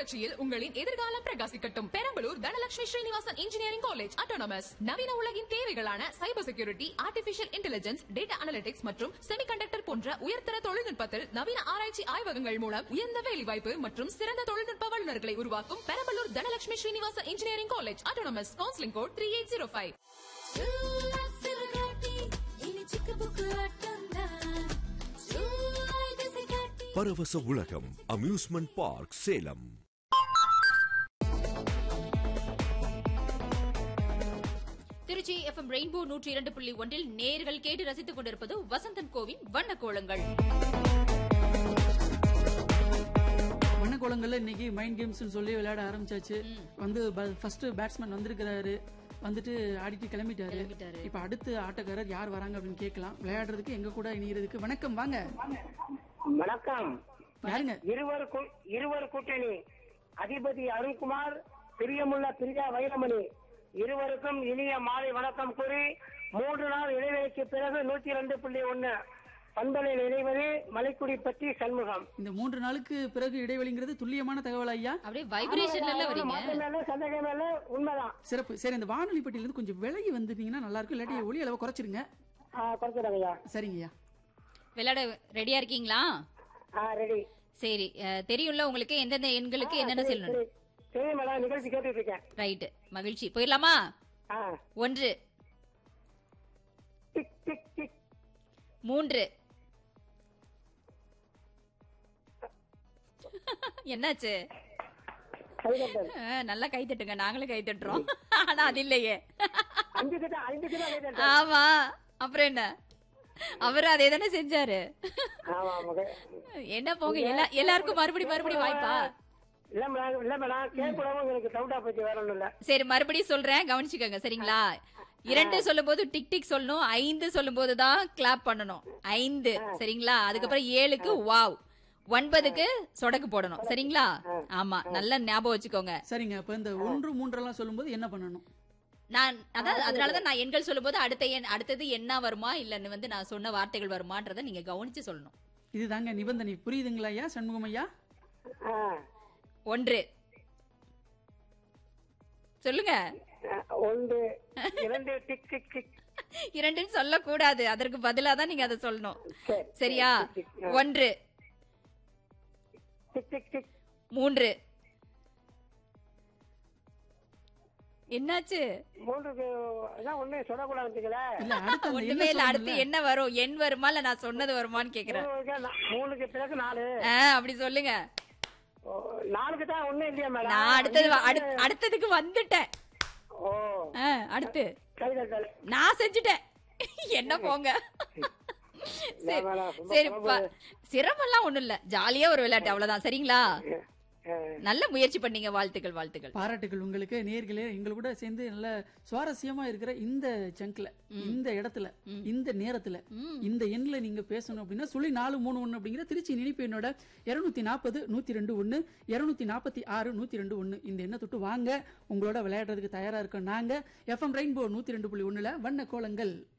புரட்சியில் உங்களின் எதிர்காலம் பிரகாசிக்கட்டும் Perambalur Dhanalakshmi Srinivasan engineering college autonomous நவீன உலகின் தேவைகளான cyber security artificial intelligence data analytics மற்றும் செமிகண்டக்டர் போன்ற உயர்தர தொழில்நுட்பத்தில் நவீன ஆராய்ச்சி ஆய்வகங்கள் மூலம் உயர்ந்த வேலைவாய்ப்பு மற்றும் சிறந்த தொழில்நுட்ப வல்லுநர்களை உருவாக்கும் Perambalur Dhanalakshmi Srinivasan engineering college autonomous counselling code three eight zero five பரவச உலகம் amusement park Salem Trichy FM rainbow நூற்றி இரண்டு புள்ளி ஒன்றில் நேர்கள் கேட்டு ரசித்துக் கொண்டிருப்பது வசந்தன் கோவின் வண்ண கோலங்கள் வண்ணக்கோலங்கள்ல இன்னைக்கு மைண்ட் கேம்ஸ்னு சொல்லி விளையாட ஆரம்பிச்சாச்சு வந்து ஃபர்ஸ்ட் பேட்ஸ்மேன் வந்திருக்கிறாரு வந்துட்டு ஆடிட்டு கிளம்பிட்டாரு கிளம்பிட்டாரு. இப்ப அடுத்து ஆட்டக்காரர் யார் வராங்க அப்படின்னு கேட்கலாம் விளையாடுறதுக்கு எங்க கூட இணைகிறதுக்கு வணக்கம் வாங்க வணக்கம் யாருங்க இருவர் கூ- இருவர் கூட்டணி அதிபதி அருண்குமார் பிரியமுள்ள பிரியா வைரமணி இருவருக்கும் இனிய மாலை வணக்கம் கூறி மூன்று நாள் இடைவெளிக்கு பிறகு நூத்தி ரெண்டு புள்ளி ஒன்னு பந்தலில் இணைவது மலைக்குடி பற்றி சண்முகம் இந்த மூன்று நாளுக்கு பிறகு இடைவெளிங்கிறது துல்லியமான தகவல் ஐயா அப்படியே வைப்ரேஷன்ல வரீங்க மாற்றம் மேல சந்தேகம் மேல உண்மைதான் சிறப்பு சரி இந்த வானொலி பெட்டியில இருந்து கொஞ்சம் விலகி வந்துட்டீங்கன்னா நல்லா இருக்கும் இல்லாட்டி ஒளி அளவை குறைச்சிருங்க குறைச்சிடாங்கய்யா சரிங்கய்யா விளையாட ரெடியா இருக்கீங்களா ரெடி சரி அஹ், தெரியும்ல உங்களுக்கு எந்தெந்த எண்களுக்கு என்னென்ன சொல்லணும் சரி மேடம் நிகழ்ச்சி கேட்டுட்டு இருக்கேன் ரைட் மகிழ்ச்சி போயிடலாமா ஆ. ஒன்று டிக் டிக் டிக் மூன்று என்னாச்சு கைதட்டல் அஹ், நல்லா கை தட்டுங்க நாங்களும் கை தட்டுறோம் ஆனா அது இல்லையே அஞ்சுக்கு தான் அஞ்சுக்கு தான் கைதட்டல் ஆமா அப்புறம் என்ன அவரு அதே தானே செஞ்சாரு ஆமா ஆமா என்ன போங்க எல்லா- எல்லாருக்கும் மறுபடி மறுபடி வாய்ப்பா இல்ல மேடம் இல்ல மேடம் கேட்கக்கூடாம எனக்கு டவுட்டா போச்சு வேற ஒண்ணும் இல்ல சரி மறுபடியும் சொல்றேன் கவனிச்சுக்கோங்க சரிங்களா இரண்டு சொல்லும்போது டிக் டிக் சொல்லணும் ஐந்து சொல்லும்போது தான் கிளாப் பண்ணணும் ஐந்து சரிங்களா அதுக்கப்புறம் ஏழுக்கு வாவ் ஒன்பதுக்கு சொடக்கு போடணும் சரிங்களா ஆமா நல்லா ஞாபகம் வச்சுக்கோங்க சரிங்க இப்ப இந்த ஒன்று மூன்றெல்லாம் சொல்லும்போது என்ன பண்ணணும் நான் அதான் அதனாலதான் நான் எண்கள் சொல்லும்போது அடுத்த எண் அடுத்தது என்ன வருமா இல்லன்னு வந்து நான் சொன்ன வார்த்தைகள் வருமான்றதை நீங்க கவனிச்சு சொல்லணும் இதுதாங்க நிபந்தனை புரியுதுங்களா ஐயா சண்முகம் ஐயா ஆ. ஒன்று சொல்லுங்க ஆ, ஒன்று இரண்டு டிக் டிக் டிக் இரண்டுன்னு சொல்லக்கூடாது அதற்கு பதிலா தான் நீங்க அதை சொல்லணும் சரி, சரியா சரி, டிக், டிக். ஒன்று டிக் டிக் டிக் மூன்று என்னாச்சு மூன்றுக்கு அதான் ஒண்ணு சொல்லக்கூடாதுங்களே இல்ல அடுத்து அந்த ஒண்ணுமே என்ன இல்ல அடுத்து சொல்லணும்ல? என்ன வரும் எண் வருமா இல்ல நான் சொன்னது வருமான்னு கேக்குறேன் மூணுக்கு நா- மூணுக்கு பிறகு நாலு ஆ, அப்படி சொல்லுங்க ஓ, நாலுக்கு தான் ஒண்ணும் இல்லையா மேடம் நான் அடுத்தது வ- அடுத்- அடுத்ததுக்கு வந்துட்டேன் ஓ ஆ, அடுத்து கைதட்டல் நான் செஞ்சுட்டேன் என்ன போங்க சரி வேணாம், ரொம்ப சரி சிரமம் ப- சிரமம்லாம் ஒண்ணும் இல்ல ஜாலியா ஒரு விளையாட்டு அவ்வளவுதான் சரிங்களா ஆ, நல்ல முயற்சி பண்ணீங்க வாழ்த்துக்கள் வாழ்த்துக்கள் பாராட்டுகள் உங்களுக்கு நேர்களே எங்க கூட சேர்ந்து நல்ல சுவாரஸ்யமா இருக்கிற இந்த சங்க்ல இந்த இடத்துல இந்த நேரத்துல இந்த எண்ணில் நீங்க பேசணும் அப்படின்னா சொல்லி நாலு மூணு ஒண்ணு அப்படிங்கிற திருச்சி நினைப்பு எண்ணோட இருநூத்தி நாற்பது நூத்தி ரெண்டு ஒண்ணு இருநூத்தி நாற்பத்தி ஆறு நூத்தி ரெண்டு ஒண்ணு இந்த எண்ணை தொட்டு வாங்க உங்களோட விளையாடுறதுக்கு தயாரா இருக்கோம் நாங்க எஃப்எம் ரெயின்போ நூத்தி ரெண்டு புள்ளி ஒண்ணுல வண்ண கோலங்கள்